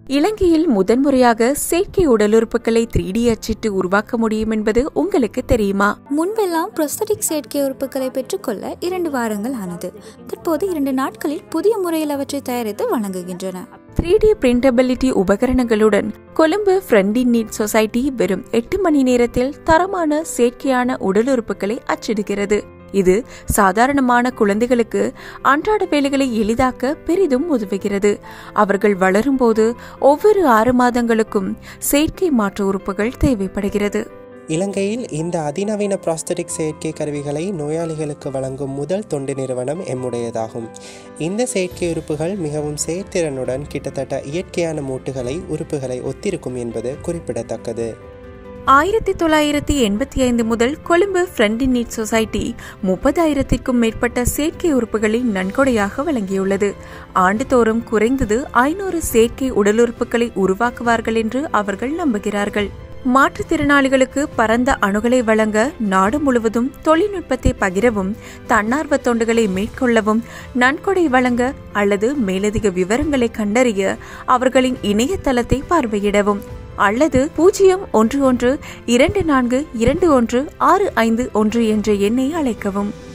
இலங்கையில் முதன்முறையாக செயற்கை உடலுறுப்புகளை த்ரீ டி அச்சிட்டு உருவாக்க முடியும் என்பது உங்களுக்கு தெரியுமா முன்பெல்லாம் ப்ரொஸ்தட்டிக் செயற்கை உறுப்புகளை பெற்றுக்கொள்ள இரண்டு வாரங்கள் ஆனது தற்போது இரண்டு நாட்களில் புதிய முறையில் அவற்றை தயாரித்து வழங்குகின்றன த்ரீ டி பிரிண்டபிலிட்டி உபகரணங்களுடன் கொழும்பு ஃப்ரெண்டின் நீட் சொசைட்டி வெறும் எட்டு மணி நேரத்தில் தரமான செயற்கையான உடலுறுப்புகளை அச்சிடுகிறது இது சாதாரணமான குழந்தைகளுக்கு அன்றாட வேலைகளை எளிதாக்க பெரிதும் உதவுகிறது அவர்கள் வளரும்போது ஒவ்வொரு ஆறு மாதங்களுக்கும் செயற்கை மாற்று உறுப்புகள் தேவைப்படுகிறது இலங்கையில் இந்த அதிநவீன ப்ராஸ்தட்டிக் செயற்கை கருவிகளை நோயாளிகளுக்கு வழங்கும் முதல் தொண்டு நிறுவனம் எம்முடையதாகும் இந்த செயற்கை உறுப்புகள் மிகவும் செயற்திறனுடன் கிட்டத்தட்ட இயற்கையான மூட்டுகளை உறுப்புகளை ஒத்திருக்கும் என்பது குறிப்பிடத்தக்கது ஆயிரத்தி தொள்ளாயிரத்தி எண்பத்தி ஐந்து முதல் கொழும்பு ஃப்ரெண்டின் நீட் சொசைட்டி முப்பதாயிரத்திற்கும் மேற்பட்ட செயற்கை உறுப்புகளை நன்கொடையாக வழங்கியுள்ளது ஆண்டுதோறும் குறைந்தது ஐநூறு செயற்கை உடலுறுப்புகளை உருவாக்குவார்கள் என்று அவர்கள் நம்புகிறார்கள் மாற்றுத்திறனாளிகளுக்கு பரந்த அணுகலை வழங்க நாடு முழுவதும் தொழில்நுட்பத்தை பகிரவும் தன்னார்வ தொண்டுகளை மேற்கொள்ளவும் நன்கொடை வழங்க அல்லது மேலதிக விவரங்களை கண்டறிய அவர்களின் இணையதளத்தை பார்வையிடவும் அல்லது பூஜ்ஜியம் ஒன்று ஒன்று இரண்டு நான்கு இரண்டு ஒன்று ஆறு ஐந்து ஒன்று என்ற எண்ணை அழைக்கவும்